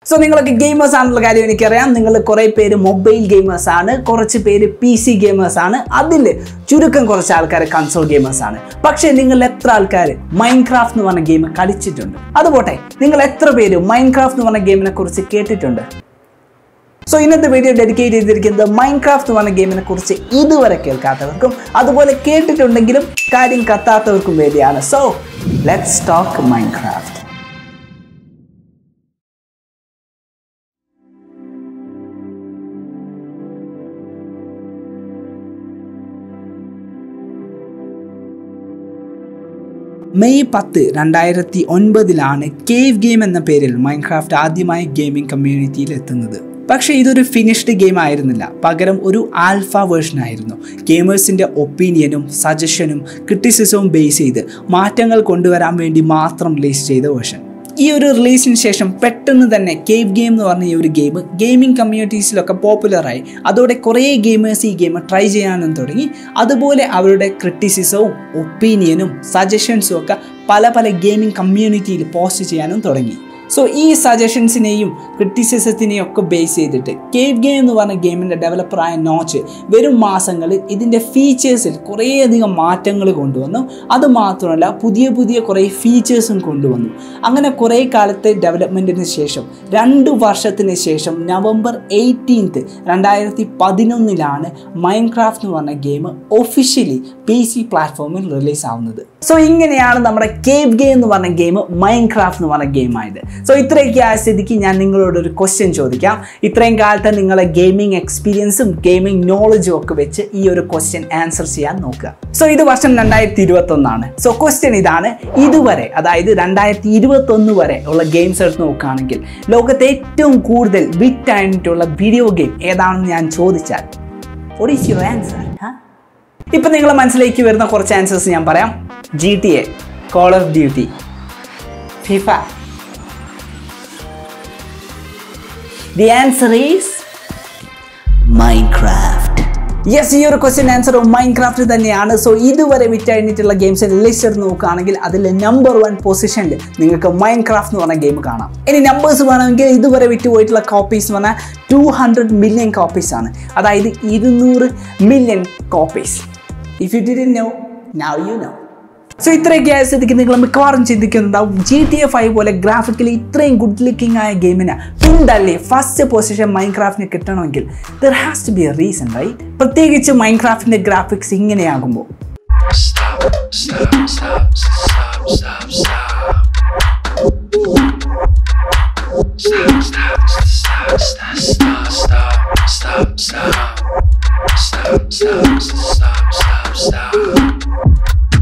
So നിങ്ങളൊക്കെ gamers ആണെന്നുള്ള കാര്യം എനിക്കറിയാം നിങ്ങൾ കുറേ പേര് മൊബൈൽ ഗെയിമേഴ്സ് ആണ് കുറച്ച് പേര് പി സി ഗെയിമേഴ്സ് ആണ് അതിൽ ചുരുക്കം കുറച്ച് ആൾക്കാർ കൺസോൾ ഗെയിമേഴ്സ് ആണ് പക്ഷേ നിങ്ങൾ എത്ര ആൾക്കാർ മൈൻക്രാഫ്റ്റ് എന്ന് പറഞ്ഞ ഗെയിം കളിച്ചിട്ടുണ്ട് അതുപോട്ടെ നിങ്ങൾ എത്ര പേര് മൈൻക്രാഫ്റ്റ് എന്ന് പറഞ്ഞ ഗെയിമിനെ കുറിച്ച് കേട്ടിട്ടുണ്ട് സോ ഇന്നത്തെ വീഡിയോ ഡെഡിക്കേറ്റ് ചെയ്തിരിക്കുന്നത് മൈൻക്രാഫ്റ്റ് എന്ന് പറഞ്ഞ ഗെയിമിനെ കുറിച്ച് ഇതുവരെ കേൾക്കാത്തവർക്കും അതുപോലെ കേട്ടിട്ടുണ്ടെങ്കിലും കാര്യം കത്താത്തവർക്കും വേണ്ടിയാണ് so let's talk Minecraft May പത്ത് രണ്ടായിരത്തി ഒൻപതിലാണ് കേവ് ഗെയിം എന്ന പേരിൽ മൈൻക്രാഫ്റ്റ് ആദ്യമായി ഗെയിമിംഗ് കമ്മ്യൂണിറ്റിയിൽ എത്തുന്നത് പക്ഷേ ഇതൊരു ഫിനിഷ്ഡ് ഗെയിം ആയിരുന്നില്ല പകരം ഒരു ആൽഫ വേർഷൻ ആയിരുന്നു ഗെയിമേഴ്സിൻ്റെ ഒപ്പീനിയനും സജഷനും ക്രിറ്റിസിസവും ബേസ് ചെയ്ത് മാറ്റങ്ങൾ കൊണ്ടുവരാൻ വേണ്ടി മാത്രം റിലീസ് ചെയ്ത വേർഷൻ ഈ ഒരു റിലീസിന് ശേഷം പെട്ടെന്ന് തന്നെ കേവ് ഗെയിം എന്ന് പറഞ്ഞ ഈ ഒരു ഗെയിം ഗെയിമിംഗ് കമ്മ്യൂണിറ്റീസിലൊക്കെ പോപ്പുലറായി അതോടെ കുറേ ഗെയിമേഴ്സ് ഈ ഗെയിം ട്രൈ ചെയ്യാനും തുടങ്ങി അതുപോലെ അവരുടെ ക്രിറ്റിസിസവും ഒപ്പീനിയനും സജഷൻസും ഒക്കെ പല പല ഗെയിമിംഗ് കമ്മ്യൂണിറ്റിയിൽ പോസ്റ്റ് ചെയ്യാനും തുടങ്ങി സോ ഈ സജഷൻസിനെയും ക്രിറ്റിസിസത്തിനെയും ഒക്കെ ബേസ് ചെയ്തിട്ട് കേവ് ഗെയിം എന്ന് പറഞ്ഞ ഗെയിമിൻ്റെ ഡെവലപ്പറായ നോച്ച് വരും മാസങ്ങളിൽ ഇതിൻ്റെ ഫീച്ചേഴ്സിൽ കുറേയധികം മാറ്റങ്ങൾ കൊണ്ടുവന്നു അതുമാത്രമല്ല പുതിയ പുതിയ കുറേ ഫീച്ചേഴ്സും കൊണ്ടുവന്നു അങ്ങനെ കുറേ കാലത്തെ ഡെവലപ്മെൻറ്റിന് ശേഷം രണ്ട് വർഷത്തിന് ശേഷം നവംബർ എയ്റ്റീൻത്ത് രണ്ടായിരത്തി പതിനൊന്നിലാണ് മൈൻക്രാഫ്റ്റ് എന്ന് പറഞ്ഞ ഗെയിം ഒഫീഷ്യലി പി സി പ്ലാറ്റ്ഫോമിൽ റിലീസ് ആവുന്നത് സോ ഇങ്ങനെയാണ് നമ്മുടെ കേവ് ഗെയിം എന്ന് പറഞ്ഞ ഗെയിം മൈൻക്രാഫ്റ്റ് എന്ന് പറഞ്ഞ ഗെയിം ആയത് സോ ഇത്രയൊക്കെ ആയ സ്ഥിതിക്ക് ഞാൻ നിങ്ങളോട് ഒരു ക്വസ്റ്റ്യൻ ചോദിക്കാം ഇത്രയും കാലത്തെ നിങ്ങളെ ഗെയിമിംഗ് എക്സ്പീരിയൻസും ഗെയിമിംഗ് നോളജും ഒക്കെ വെച്ച് ഈ ഒരു ക്വസ്റ്റ്യൻ ആൻസർ ചെയ്യാൻ നോക്കുക സോ ഇത് വർഷം രണ്ടായിരത്തി ഇരുപത്തി ഒന്നാണ് സോ ക്വസ്റ്റ്യൻ ഇതാണ് ഇതുവരെ അതായത് രണ്ടായിരത്തി ഇരുപത്തി ഒന്ന് വരെ ഉള്ള ഗെയിംസ് എടുത്ത് നോക്കുകയാണെങ്കിൽ ലോകത്തെ ഏറ്റവും കൂടുതൽ ബിറ്റ് ആയിട്ടുള്ള വീഡിയോ ഗെയിം ഏതാണെന്ന് ഞാൻ ചോദിച്ചാൽ what is your answer huh? ഇപ്പം നിങ്ങളെ മനസ്സിലേക്ക് വരുന്ന കുറച്ച് ആൻസേഴ്സ് ഞാൻ പറയാം G T A Call of Duty FIFA the answer is Minecraft yes ഈ ഒരു ക്വസ്റ്റ്യൻ ആൻസർ മൈൻക്രാഫ്റ്റ് തന്നെയാണ് സോ ഇതുവരെ വിറ്റഴിഞ്ഞിട്ടുള്ള ഗെയിംസിന്റെ ലിസ്റ്റ് എടുത്ത് നോക്കുകയാണെങ്കിൽ അതിൽ നമ്പർ വൺ പൊസിഷനിൽ നിങ്ങൾക്ക് മൈൻക്രാഫ്റ്റ് എന്ന് പറഞ്ഞ ഗെയിം കാണാം ഇനി നമ്പേഴ്സ് വേണമെങ്കിൽ ഇതുവരെ വിറ്റ് പോയിട്ടുള്ള കോപ്പീസ് എന്ന് പറഞ്ഞാൽ ടു ഹൺഡ്രഡ് മില്യൺ കോപ്പീസ് ആണ് അതായത് ഇരുന്നൂറ് million copies if you didn't know now you know so ഇത്രയൊക്കെ ആയ സ്ഥിതിക്ക് നിങ്ങൾ മിക്കവാറും ചിന്തിക്കുന്നുണ്ടാവും ജി ടി എഫ് ഐ പോലെ ഗ്രാഫിക്കലി ഇത്രയും ഗുഡ് ലുക്കിംഗ് ആയ ഗെയിമിന് പിന്തള്ളി ഫസ്റ്റ് പൊസിഷൻ മൈൻക്രാഫ്റ്റിന് കിട്ടണമെങ്കിൽ there has to be a reason right പ്രത്യേകിച്ച് മൈൻക്രാഫ്റ്റിന്റെ ഗ്രാഫിക്സ് ഇങ്ങനെയാകുമ്പോൾ Stop, stop, stop, stop, stop, stop. Stop, stop, stop, stop, stop, stop, stop, stop. Stop, stop, stop, stop, stop.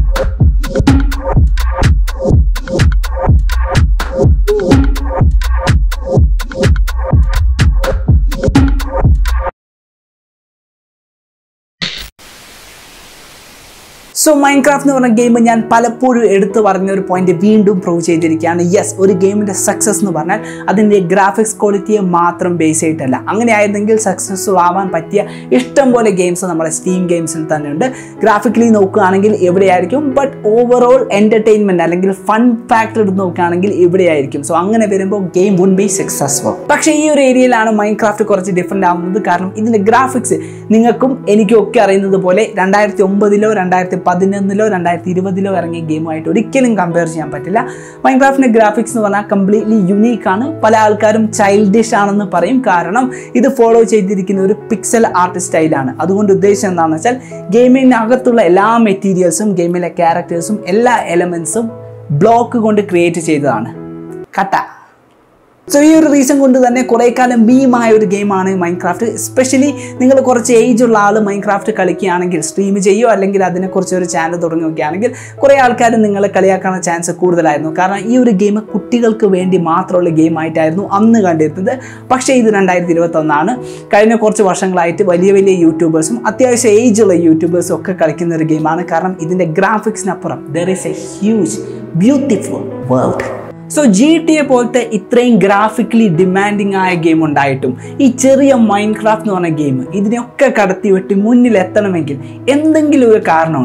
So Minecraft എന്ന് പറഞ്ഞ game ഞാൻ പലപ്പോഴും എടുത്തു പറഞ്ഞ ഒരു പോയിന്റ് വീണ്ടും പ്രൂവ് ചെയ്തിരിക്കുകയാണ് യെസ് ഒരു ഗെയിമിൻ്റെ സക്സസ് എന്ന് പറഞ്ഞാൽ അതിൻ്റെ ഗ്രാഫിക്സ് ക്വാളിറ്റിയെ മാത്രം ബേസ് ചെയ്തിട്ടല്ല അങ്ങനെ ആയിരുന്നെങ്കിൽ സക്സസ്ഫുൾ ആവാൻ പറ്റിയ ഇഷ്ടം പോലെ ഗെയിംസ് നമ്മുടെ സ്റ്റീം ഗെയിംസിൽ തന്നെ ഉണ്ട് ഗ്രാഫിക്കലി നോക്കുകയാണെങ്കിൽ എവിടെയായിരിക്കും ബട്ട് ഓവറോൾ എൻ്റർടൈൻമെൻറ്റ് അല്ലെങ്കിൽ ഫൺ ഫാക്ടർ എടുത്ത് നോക്കുകയാണെങ്കിൽ ഇവിടെയായിരിക്കും സോ അങ്ങനെ വരുമ്പോൾ ഗെയിം വുഡ് ബി സക്സസ്ഫുൾ പക്ഷേ ഈ ഒരു ഏരിയയിലാണ് മൈൻക്രാഫ്റ്റ് കുറച്ച് ഡിഫറെൻ്റ് ആവുന്നത് കാരണം ഇതിൻ്റെ ഗ്രാഫിക്സ് നിങ്ങൾക്കും എനിക്കും ഒക്കെ അറിയുന്നത് പോലെ രണ്ടായിരത്തി ഒമ്പതിലോ രണ്ടായിരത്തി പതിനൊന്നിലോ രണ്ടായിരത്തി ഇരുപതിലോ ഇറങ്ങിയ ഗെയിമുമായിട്ട് ഒരിക്കലും കമ്പയർ ചെയ്യാൻ പറ്റില്ല മൈൻക്രാഫ്റ്റിൻ്റെ ഗ്രാഫിക്സ് എന്ന് പറഞ്ഞാൽ കംപ്ലീറ്റ്ലി യുണീക്ക് ആണ് പല ആൾക്കാരും ചൈൽഡിഷ് ആണെന്ന് പറയും കാരണം ഇത് ഫോളോ ചെയ്തിരിക്കുന്ന ഒരു പിക്സൽ ആർട്ട് സ്റ്റൈലാണ് അതുകൊണ്ട് ഉദ്ദേശം എന്താണെന്ന് വെച്ചാൽ ഗെയിമിനകത്തുള്ള എല്ലാ മെറ്റീരിയൽസും ഗെയിമിലെ ക്യാരക്ടേഴ്സും എല്ലാ എലമെൻസും ബ്ലോക്ക് കൊണ്ട് ക്രിയേറ്റ് ചെയ്തതാണ് കട്ട സോ ഈ ഒരു റീസൺ കൊണ്ട് തന്നെ കുറേ കാലം ഭീമായ ഒരു ഗെയിമാണ് മൈൻക്രാഫ്റ്റ് എസ്പെഷ്യലി നിങ്ങൾ കുറച്ച് ഏജ് ഉള്ള ആൾ മൈൻക്രാഫ്റ്റ് കളിക്കുകയാണെങ്കിൽ സ്ട്രീം ചെയ്യുകയോ അല്ലെങ്കിൽ അതിനെക്കുറിച്ച് ഒരു ചാനൽ തുടങ്ങി നോക്കുകയാണെങ്കിൽ കുറേ ആൾക്കാർ നിങ്ങളെ കളിയാക്കാനുള്ള ചാൻസ് കൂടുതലായിരുന്നു കാരണം ഈ ഒരു ഗെയിം കുട്ടികൾക്ക് വേണ്ടി മാത്രമുള്ള ഗെയിം ആയിട്ടായിരുന്നു അന്ന് കണ്ടിരുന്നത് പക്ഷേ ഇത് രണ്ടായിരത്തി ഇരുപത്തൊന്നാണ് കഴിഞ്ഞ കുറച്ച് വർഷങ്ങളായിട്ട് വലിയ വലിയ യൂട്യൂബേഴ്സും അത്യാവശ്യം ഏജ് ഉള്ള യൂട്യൂബേഴ്സും ഒക്കെ കളിക്കുന്ന ഒരു ഗെയിമാണ് കാരണം ഇതിൻ്റെ ഗ്രാഫിക്സിനപ്പുറം there is a huge beautiful world so G T A പോലത്തെ ഇത്രയും ഗ്രാഫിക്കലി ഡിമാൻഡിങ് ആയ ഗെയിം ഉണ്ടായിട്ടും ഈ ചെറിയ മൈൻഡ് ക്രാഫ്റ്റ് എന്ന് പറഞ്ഞ ഗെയിം ഇതിനെയൊക്കെ കടത്തി വെട്ടി മുന്നിൽ എത്തണമെങ്കിൽ എന്തെങ്കിലും ഒരു കാരണം ഉണ്ടാവും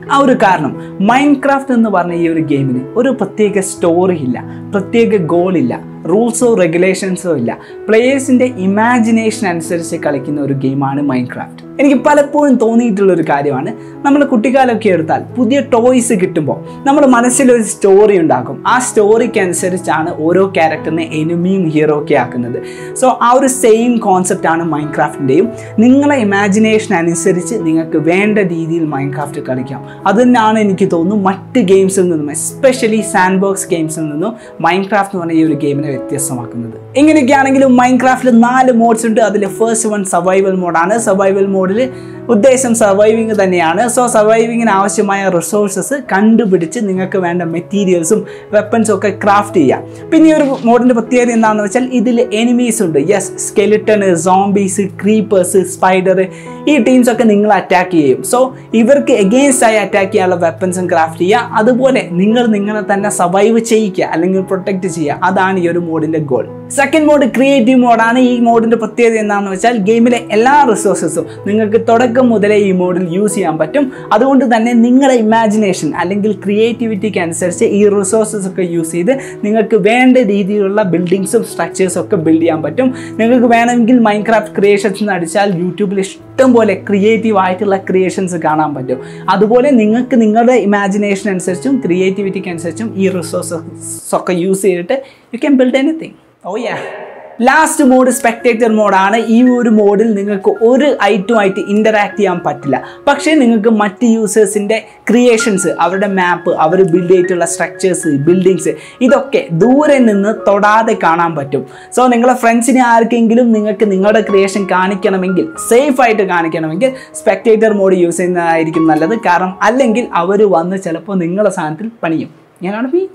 ആ ഒരു കാരണം മൈൻക്രാഫ്റ്റ് എന്ന് പറഞ്ഞ ഈ ഒരു ഗെയിമിന് ഒരു പ്രത്യേക സ്റ്റോറി ഇല്ല പ്രത്യേക ഗോൾ ഇല്ല റൂൾസോ റെഗുലേഷൻസോ ഇല്ല പ്ലേയേഴ്സിൻ്റെ ഇമാജിനേഷൻ അനുസരിച്ച് കളിക്കുന്ന ഒരു ഗെയിമാണ് മൈൻക്രാഫ്റ്റ് എനിക്ക് പലപ്പോഴും തോന്നിയിട്ടുള്ള ഒരു കാര്യമാണ് നമ്മൾ കുട്ടിക്കാലമൊക്കെ എടുത്താൽ പുതിയ ടോയ്സ് കിട്ടുമ്പോൾ നമ്മുടെ മനസ്സിലൊരു സ്റ്റോറി ഉണ്ടാക്കും ആ സ്റ്റോറിക്ക് അനുസരിച്ചാണ് ഓരോ ക്യാരക്ടറിനെ എനിമിയും ഹീറോ ഒക്കെ ആക്കുന്നത് സോ ആ ഒരു സെയിം കോൺസെപ്റ്റാണ് മൈൻക്രാഫ്റ്റിൻ്റെയും നിങ്ങളെ ഇമാജിനേഷൻ അനുസരിച്ച് നിങ്ങൾക്ക് വേണ്ട രീതിയിൽ മൈൻക്രാഫ്റ്റ് കളിക്കാം അത് തന്നെയാണ് എനിക്ക് തോന്നുന്നു മറ്റ് ഗെയിംസിൽ നിന്നും എസ്പെഷ്യലി സാൻഡ് ബോക്സ് ഗെയിംസിൽ നിന്നും മൈൻക്രാഫ്റ്റ് എന്ന് പറഞ്ഞ ഈ ഒരു ഗെയിമിനെ വ്യത്യസ്തമാക്കുന്നത് ഇങ്ങനെയൊക്കെയാണെങ്കിലും മൈൻക്രാഫ്റ്റിൽ നാല് മോഡ്സ് ഉണ്ട് അതിൽ ഫസ്റ്റ് വൺ സർവൈവൽ മോഡാണ് സർവൈവൽ മോഡിൽ ഉദ്ദേശം സർവൈവിങ് തന്നെയാണ് സോ സർവൈവിങ്ങിന് ആവശ്യമായ റിസോഴ്സസ് കണ്ടുപിടിച്ച് നിങ്ങൾക്ക് വേണ്ട മെറ്റീരിയൽസും വെപ്പൺസും ഒക്കെ ക്രാഫ്റ്റ് ചെയ്യാം പിന്നെ ഈ ഒരു മോഡിൻ്റെ പ്രത്യേകത എന്താണെന്ന് വെച്ചാൽ ഇതിൽ എനിമീസ് ഉണ്ട് yes skeleton zombies creepers spider ഈ ടീംസ് ഒക്കെ നിങ്ങൾ അറ്റാക്ക് ചെയ്യും സോ ഇവർക്ക് എഗെയിൻസ്റ്റ് ആയി അറ്റാക്ക് ചെയ്യാനുള്ള വെപ്പൺസും ക്രാഫ്റ്റ് ചെയ്യുക അതുപോലെ നിങ്ങൾ നിങ്ങളെ തന്നെ സർവൈവ് ചെയ്യിക്കുക അല്ലെങ്കിൽ പ്രൊട്ടക്റ്റ് ചെയ്യുക അതാണ് ഈ ഒരു മോഡിൻ്റെ ഗോൾ സെക്കൻഡ് മോഡ് ക്രിയേറ്റീവ് മോഡാണ് ഈ മോഡിൻ്റെ പ്രത്യേകത എന്താണെന്ന് വെച്ചാൽ ഗെയിമിലെ എല്ലാ റിസോഴ്സസും നിങ്ങൾക്ക് തുടക്കം മുതലേ ഈ മോഡിൽ യൂസ് ചെയ്യാൻ പറ്റും അതുകൊണ്ട് തന്നെ നിങ്ങളുടെ ഇമാജിനേഷൻ അല്ലെങ്കിൽ ക്രിയേറ്റിവിറ്റിക്ക് അനുസരിച്ച് ഈ റിസോഴ്സസ് ഒക്കെ യൂസ് ചെയ്ത് നിങ്ങൾക്ക് വേണ്ട രീതിയിലുള്ള ബിൽഡിങ്സും സ്ട്രക്ചേഴ്സും ഒക്കെ ബിൽഡ് ചെയ്യാൻ പറ്റും നിങ്ങൾക്ക് വേണമെങ്കിൽ മൈൻക്രാഫ്റ്റ് ക്രിയേഷൻസ് എന്ന് അടിച്ചാൽ യൂട്യൂബിൽ ഇഷ്ടം പോലെ ക്രിയേറ്റീവ് ആയിട്ടുള്ള ക്രിയേഷൻസ് കാണാൻ പറ്റും അതുപോലെ നിങ്ങൾക്ക് നിങ്ങളുടെ ഇമാജിനേഷൻ അനുസരിച്ചും ക്രിയേറ്റിവിറ്റിക്ക് അനുസരിച്ചും ഈ റിസോഴ്സസ് ഒക്കെ യൂസ് ചെയ്തിട്ട് you can build anything oh yeah last mode spectator മോഡാണ് ഈ ഒരു മോഡിൽ നിങ്ങൾക്ക് ഒരു ഐറ്റുമായിട്ട് ഇൻ്ററാക്ട് ചെയ്യാൻ പറ്റില്ല പക്ഷേ നിങ്ങൾക്ക് മറ്റ് യൂസേഴ്സിൻ്റെ ക്രിയേഷൻസ് അവരുടെ മാപ്പ് അവർ ബിൽഡ് ചെയ്തിട്ടുള്ള സ്ട്രക്ചേഴ്സ് ബിൽഡിങ്സ് ഇതൊക്കെ ദൂരെ നിന്ന് തൊടാതെ കാണാൻ പറ്റും സോ നിങ്ങളെ ഫ്രണ്ട്സിനെ ആർക്കെങ്കിലും നിങ്ങൾക്ക് നിങ്ങളുടെ ക്രിയേഷൻ കാണിക്കണമെങ്കിൽ സേഫ് ആയിട്ട് കാണിക്കണമെങ്കിൽ സ്പെക്ടേറ്റർ മോഡ് യൂസ് ചെയ്യുന്നതായിരിക്കും നല്ലത് കാരണം അല്ലെങ്കിൽ അവർ വന്ന് ചിലപ്പോൾ നിങ്ങളുടെ സാധനത്തിൽ പണിയും ഞാനാണ് ബി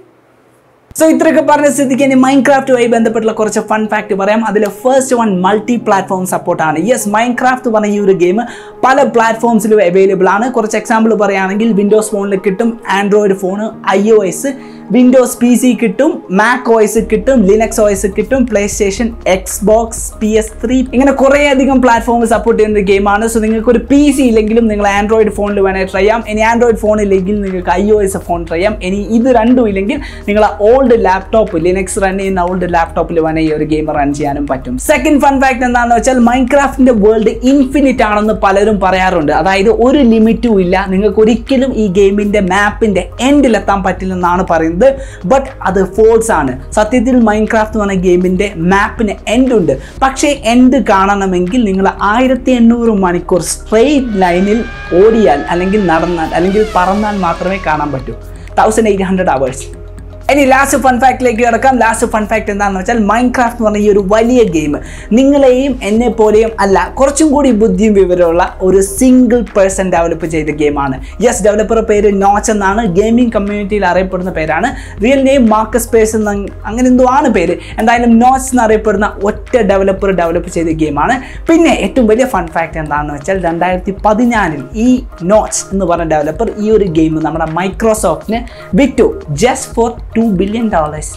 സോ ഇത്രയൊക്കെ പറഞ്ഞ സ്ഥിതിക്ക് ഇനി മൈൻക്രാഫ്റ്റുമായി ബന്ധപ്പെട്ടുള്ള കുറച്ച് ഫൺ ഫാക്ട് പറയാം അതിൽ ഫസ്റ്റ് വൺ മൾട്ടി പ്ലാറ്റ്ഫോം സപ്പോർട്ടാണ് യെസ് മൈൻക്രാഫ്റ്റ് പറഞ്ഞ ഈ ഒരു ഗെയിം പല പ്ലാറ്റ്ഫോംസിലും അവൈലബിൾ ആണ് കുറച്ച് എക്സാമ്പിൾ പറയുകയാണെങ്കിൽ വിൻഡോസ് ഫോണിൽ കിട്ടും Android phone I O S Windows P C കിട്ടും മാക് ഓയസ് കിട്ടും ലിനക്സ് ഓയസ് കിട്ടും PlayStation Xbox P S three ഇങ്ങനെ കുറേ അധികം പ്ലാറ്റ്ഫോം സപ്പോർട്ട് ചെയ്യുന്ന ഒരു ഗെയിമാണ് സോ നിങ്ങൾക്ക് ഒരു പി സി ഇല്ലെങ്കിലും നിങ്ങൾ ആൻഡ്രോയിഡ് ഫോണിൽ വേണേൽ ട്രൈ ചെയ്യാം ഇനി ആൻഡ്രോയിഡ് ഫോൺ ഇല്ലെങ്കിൽ നിങ്ങൾക്ക് I O S phone try ചെയ്യാം ഇനി ഇത് രണ്ടും ഇല്ലെങ്കിൽ നിങ്ങൾ ഓൾഡ് ലാപ്ടോപ്പ് ലിനക്സ് റൺ ചെയ്യുന്ന ഓൾഡ് ലാപ്ടോപ്പിൽ വേണേൽ ഈ ഒരു ഗെയിം റൺ ചെയ്യാനും പറ്റും സെക്കൻഡ് ഫൺ ഫാക്ട് എന്താണെന്ന് വെച്ചാൽ മൈൻക്രാഫ്റ്റിന്റെ വേൾഡ് ഇൻഫിനിറ്റ് ആണെന്ന് പലരും പറയാറുണ്ട് അതായത് ഒരു ലിമിറ്റും ഇല്ല നിങ്ങൾക്ക് ഒരിക്കലും ഈ ഗെയിമിന്റെ മാപ്പിന്റെ എൻഡിലെത്താൻ പറ്റില്ലെന്നാണ് പറയുന്നത് ബട്ട് അത് ഫോൾസ് ആണ് സത്യത്തിൽ മൈൻക്രാഫ്റ്റ് എന്ന് പറഞ്ഞ ഗെയിമിന്റെ മാപ്പിന് എൻഡ് ഉണ്ട് പക്ഷേ എൻഡ് കാണണമെങ്കിൽ നിങ്ങൾ ആയിരത്തി എണ്ണൂറ് മണിക്കൂർ സ്ട്രെയിറ്റ് ലൈനിൽ ഓടിയാൽ അല്ലെങ്കിൽ നടന്നാൽ അല്ലെങ്കിൽ പറന്നാൽ മാത്രമേ കാണാൻ പറ്റൂ തൗസൻഡ് എയ്റ്റ് ഹൺഡ്രഡ് അവേഴ്സ് ഇനി ലാസ്റ്റ് ഫൺ ഫാക്ടിലേക്ക് കിടക്കാം ലാസ്റ്റ് ഫൺ ഫാക്ട് എന്താണെന്ന് വെച്ചാൽ മൈൻക്രാഫ്റ്റ് എന്ന് പറഞ്ഞ ഈ ഒരു വലിയ ഗെയിം നിങ്ങളെയും എന്നെ പോലെയും അല്ല കുറച്ചും കൂടി ബുദ്ധിയും വിവരമുള്ള ഒരു സിംഗിൾ പേഴ്സൺ ഡെവലപ്പ് ചെയ്ത ഗെയിമാണ് യെസ് ഡെവലപ്പർ പേര് നോച്ച് എന്നാണ് ഗെയിമിംഗ് കമ്മ്യൂണിറ്റിയിൽ അറിയപ്പെടുന്ന പേരാണ് റിയൽ നെയിം മാർക്കസ് പേഴ്സ് എന്ന അങ്ങനെ എന്തോ ആണ് പേര് എന്തായാലും നോച്ച് എന്നറിയപ്പെടുന്ന ഒറ്റ ഡെവലപ്പർ ഡെവലപ്പ് ചെയ്ത ഗെയിമാണ് പിന്നെ ഏറ്റവും വലിയ ഫൺ ഫാക്ട് എന്താണെന്ന് വെച്ചാൽ രണ്ടായിരത്തി പതിനാലിൽ ഈ നോച്ച് എന്ന് പറഞ്ഞ ഡെവലപ്പർ ഈ ഒരു ഗെയിം നമ്മുടെ മൈക്രോസോഫ്റ്റിന് വിറ്റു just four two billion dollars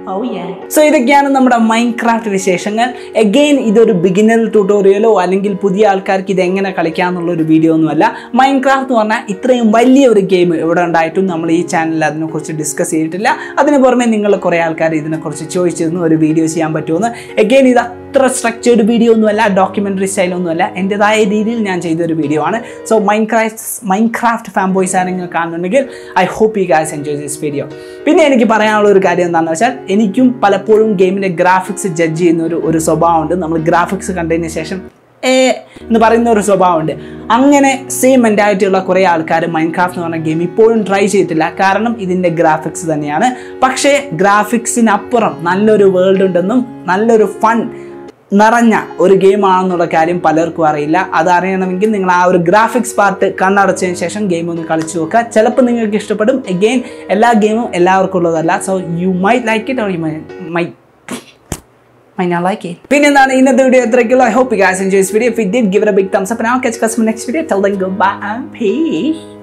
so ഇതൊക്കെയാണ് നമ്മുടെ മൈൻക്രാഫ്റ്റ് വിശേഷങ്ങൾ എഗെയിൻ ഇതൊരു ബിഗിനർ ട്യൂട്ടോറിയലോ അല്ലെങ്കിൽ പുതിയ ആൾക്കാർക്ക് ഇത് എങ്ങനെ കളിക്കാമെന്നുള്ള ഒരു വീഡിയോ ഒന്നുമല്ല മൈൻക്രാഫ്റ്റ് എന്ന് പറഞ്ഞാൽ ഇത്രയും വലിയ ഒരു ഗെയിം ഇവിടെ ഉണ്ടായിട്ടും നമ്മൾ ഈ ചാനലിൽ അതിനെക്കുറിച്ച് ഡിസ്കസ് ചെയ്തിട്ടില്ല അതിന് പുറമെ നിങ്ങൾ കുറേ ആൾക്കാർ ഇതിനെക്കുറിച്ച് ചോദിച്ചിരുന്നു ഒരു വീഡിയോ ചെയ്യാൻ പറ്റുമെന്ന് എഗെയിൻ ഇത് അത്ര സ്ട്രക്ചേർഡ് വീഡിയോ ഒന്നുമല്ല ഡോക്യുമെൻ്ററി സ്റ്റൈലൊന്നുമല്ല എൻ്റെതായ രീതിയിൽ ഞാൻ ചെയ്തൊരു വീഡിയോ ആണ് so Minecraft Minecraft fan boys ആരെങ്കിലും കാണുന്നുണ്ടെങ്കിൽ I hope you guys enjoy this video പിന്നെ എനിക്ക് പറയാനുള്ള ഒരു കാര്യം എന്താണെന്ന് വെച്ചാൽ എനിക്കും പലപ്പോഴും ഗെയിമിൻ്റെ ഗ്രാഫിക്സ് ജഡ്ജ് ചെയ്യുന്ന ഒരു ഒരു സ്വഭാവമുണ്ട് നമ്മൾ ഗ്രാഫിക്സ് കണ്ടതിന് ശേഷം ഏ എന്ന് പറയുന്ന ഒരു സ്വഭാവമുണ്ട് അങ്ങനെ സെയിം മെൻറ്റാലിറ്റി ഉള്ള കുറേ ആൾക്കാർ മൈൻക്രാഫ്റ്റ് എന്ന് പറഞ്ഞ ഗെയിം ഇപ്പോഴും ട്രൈ ചെയ്തിട്ടില്ല കാരണം ഇതിൻ്റെ ഗ്രാഫിക്സ് തന്നെയാണ് പക്ഷേ ഗ്രാഫിക്സിനപ്പുറം നല്ലൊരു വേൾഡ് ഉണ്ടെന്നും നല്ലൊരു ഫൺ നിറഞ്ഞ ഒരു ഗെയിമാണെന്നുള്ള കാര്യം പലർക്കും അറിയില്ല അത് അറിയണമെങ്കിൽ നിങ്ങൾ ആ ഒരു ഗ്രാഫിക്സ് പാർട്ട് കണ്ണടച്ചതിന് ശേഷം ഗെയിം ഒന്ന് കളിച്ചു നോക്കുക ചിലപ്പോൾ നിങ്ങൾക്ക് ഇഷ്ടപ്പെടും എഗെയിൻ എല്ലാ ഗെയിമും എല്ലാവർക്കും ഉള്ളതല്ല so you may like it or you may may might not like it. പിന്നെന്താണ് ഇന്നത്തെ വീഡിയോ എത്രയ്ക്കുള്ള I hope you guys enjoy this video if you did give a big thumbs up and I will catch you guys in the next video till then goodbye and peace